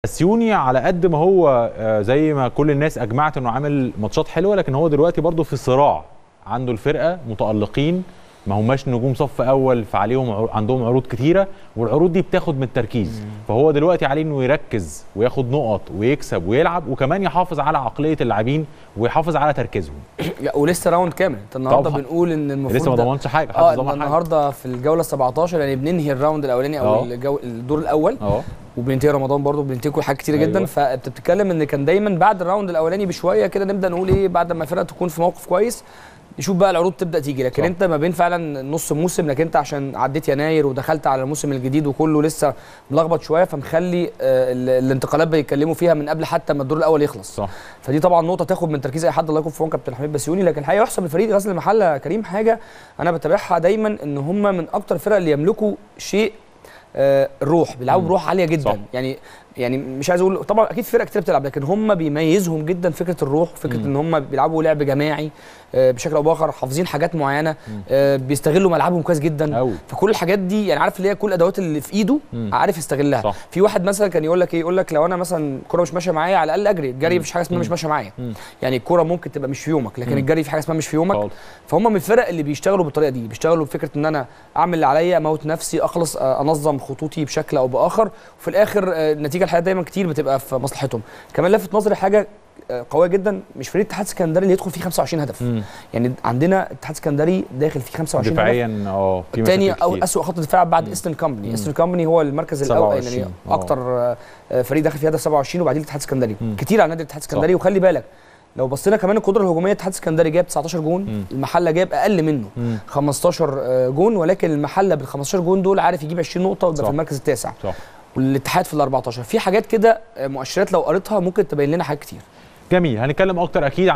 بسيوني على قد ما هو آه، زي ما كل الناس اجمعت انه عامل ماتشات حلوه لكن هو دلوقتي برضه في صراع عنده الفرقه متالقين ما هماش نجوم صف اول فعليهم عر- عندهم عروض كتيره والعروض دي بتاخد من التركيز فهو دلوقتي عليه انه يركز وياخد نقط ويكسب ويلعب وكمان يحافظ على عقليه اللاعبين ويحافظ على تركيزهم لا ولسه راوند كامل انت النهارده طبعا. بنقول ان المفروض لسه ما ده- ضمنش حاجه اه حد ضمن إن حاجه النهارده في الجوله 17 يعني بننهي الراوند الاولاني او اه. الجو الدور الاول اه وبننتهي رمضان برضو بننتهي كل حاجات كتيره أيوة. جدا فانت بتتكلم ان كان دايما بعد الراوند الاولاني بشويه كده نبدا نقول ايه بعد ما الفرقه تكون في موقف كويس نشوف بقى العروض تبدا تيجي لكن صح. انت ما بين فعلا نص موسم لكن انت عشان عديت يناير ودخلت على الموسم الجديد وكله لسه ملخبط شويه فمخلي آه، ال- الانتقالات بيتكلموا فيها من قبل حتى ما الدور الاول يخلص صح فدي طبعا نقطه تاخد من تركيز اي حد الله يكون في عون كابتن حميد بسيوني لكن الحقيقه يحسب لفريق غزل المحله يا كريم حاجه انا بتابعها دايما ان هم من اكتر الفرق اللي يملكوا شيء آه، الروح بيلعبوا مم. بروح عاليه جدا صح. يعني يعني مش عايز اقول طبعا اكيد في فرق كتير بتلعب لكن هم بيميزهم جدا فكره الروح فكره مم. ان هم بيلعبوا لعب جماعي آه، بشكل او باخر حافظين حاجات معينه آه، بيستغلوا ملعبهم كويس جدا قوي فكل الحاجات دي يعني عارف اللي هي كل الادوات اللي في ايده مم. عارف يستغلها صح. في واحد مثلا كان يقول لك ايه يقول لك لو انا مثلا الكوره مش ماشيه معايا على الاقل اجري الجري مفيش حاجه اسمها مم. مش ماشيه معايا مم. يعني الكوره ممكن تبقى مش في يومك لكن مم. الجري في حاجه اسمها مش في يومك خالص. فهم من الفرق اللي بيشتغلوا بالطريقه دي بيشتغلوا بفكره ان انا اعمل اللي عليا اموت نفسي اخلص آه، انظم خطوطي بشكل او باخر وفي الاخر آه، النتيجه الحقيقه دايما كتير بتبقى في مصلحتهم كمان لفت نظري حاجه آه، قويه جدا مش فريق الاتحاد السكندري اللي يدخل فيه 25 هدف مم. يعني عندنا الاتحاد السكندري داخل فيه 25 هدف دفاعيا اه في تاني مشاكل او كتير. اسوء خط دفاع بعد مم. ايسترن كومباني مم. ايسترن كومباني هو المركز الاول يعني 27. آه. اكتر آه، آه، فريق داخل فيه هدف 27 وبعدين الاتحاد السكندري مم. كتير على نادي الاتحاد السكندري وخلي بالك لو بصينا كمان القدره الهجوميه الاتحاد السكندري جاب 19 جون مم. المحله جاب اقل منه مم. 15 آه، جون ولكن المحله بال 15 جون دول عارف يجيب 20 نقطه ويبقى صح. في المركز التاسع صح والاتحاد في ال 14 في حاجات كده آه، مؤشرات لو قريتها ممكن تبين لنا حاجات كتير جميل هنتكلم اكتر اكيد